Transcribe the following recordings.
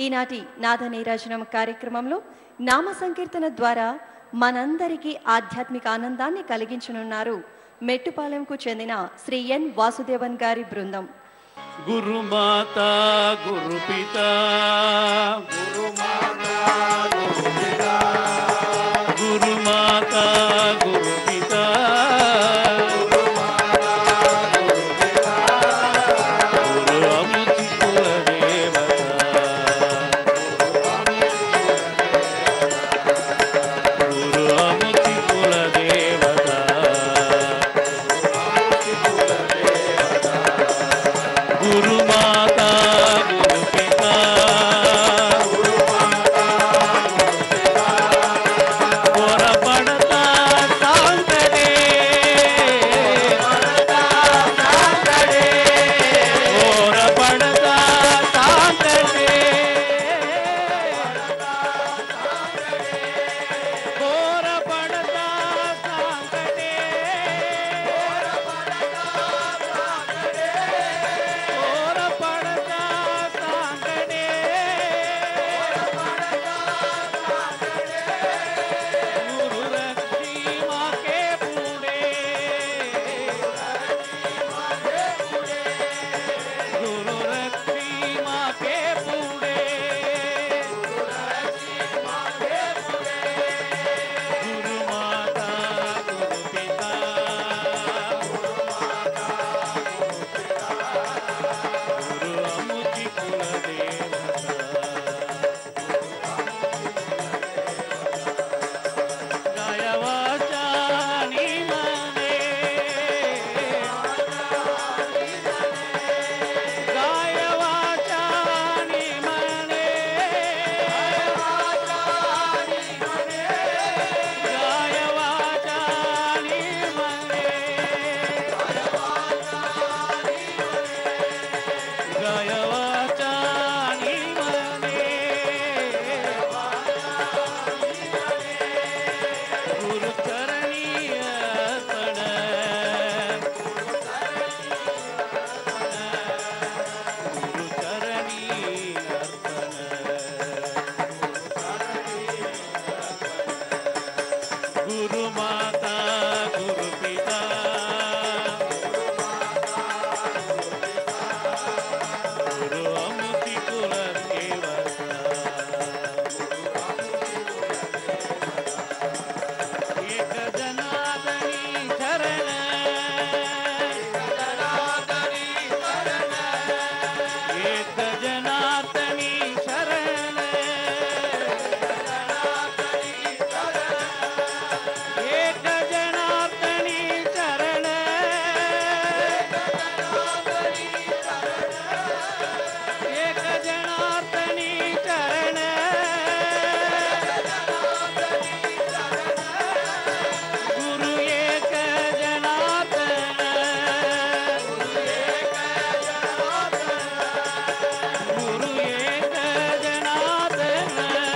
ఈనాటి నాద నీరాజనం కార్యక్రమంలో నామ సంకీర్తన ద్వారా మనందరికీ ఆధ్యాత్మిక ఆనందాన్ని కలిగించనున్నారు మెట్టుపాలెంకు చెందిన శ్రీ ఎన్ వాసుదేవన్ గారి బృందం గురుమాత గురుపిత గురుమాత గురుపిత గురు అముచి కుల గురు అముచి కుల గురుమాత గురుపిత పొరపడతా సాంతడే పొరపడతా సాంతడే పొరపడతా సాంతడే పొరపడతా సాంతడే గురు రక్షి మాకే పూడే గురు రక్షి మాకే పూడే గురు మాతా గురు పితా గురు అముచి కుల గాయవాచాని మనే గాయవాచాని మనే గాయవాచాని మనే గాయవాచాని మనే గురు చరణీయ పడ గురు చరణీయ గురు మాత గురు పితా గురు అముతి కుల ఏక జనాదని శరణ ఏక జనార్దని శరణ ఏక జనార్దని శరణ ఏక జనార్దని చరణ గురు ఏక జనార్దన గురు ఏక జనార్దన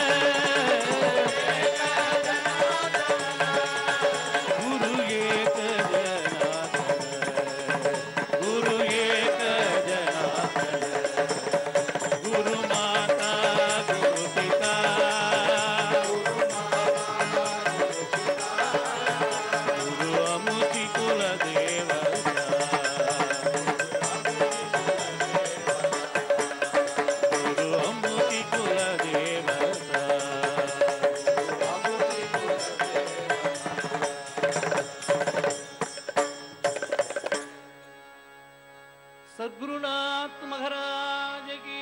గురు ఏక జనార్దన గురు ఏక జనార్దన గురు మాతా గురు పితా గురు అముచి కుల గురు అముచి కుల సద్గురునాథ్ మహారాజకి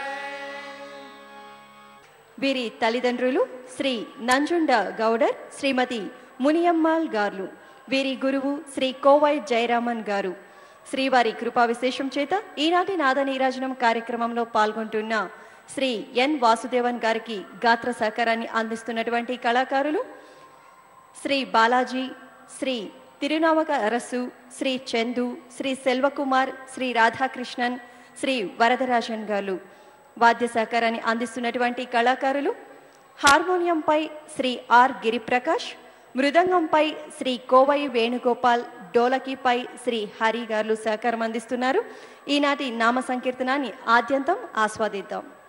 వీరి తల్లిదండ్రులు శ్రీ నంజుండ గౌడర్ శ్రీమతి మునియమ్మాల్ గారు వీరి గురువు శ్రీ కోవై జయరామన్ గారు శ్రీవారి కృపా విశేషం చేత ఈనాటి నాద నీరాజనం కార్యక్రమంలో పాల్గొంటున్న శ్రీ ఎన్ వాసుదేవన్ గారికి గాత్ర సహకారాన్ని అందిస్తున్నటువంటి కళాకారులు శ్రీ బాలాజీ శ్రీ తిరునావక అరసు శ్రీ చందు శ్రీ సెల్వకుమార్ శ్రీ రాధాకృష్ణన్ శ్రీ వరదరాజన్ గారు వాద్య సహకారాన్ని అందిస్తున్నటువంటి కళాకారులు హార్మోనియంపై శ్రీ ఆర్ గిరిప్రకాష్ మృదంగంపై శ్రీ కోవై వేణుగోపాల్ డోలకీపై శ్రీ హరి గారు సహకారం అందిస్తున్నారు ఈనాటి నామ సంకీర్తనాన్ని ఆద్యంతం ఆస్వాదిద్దాం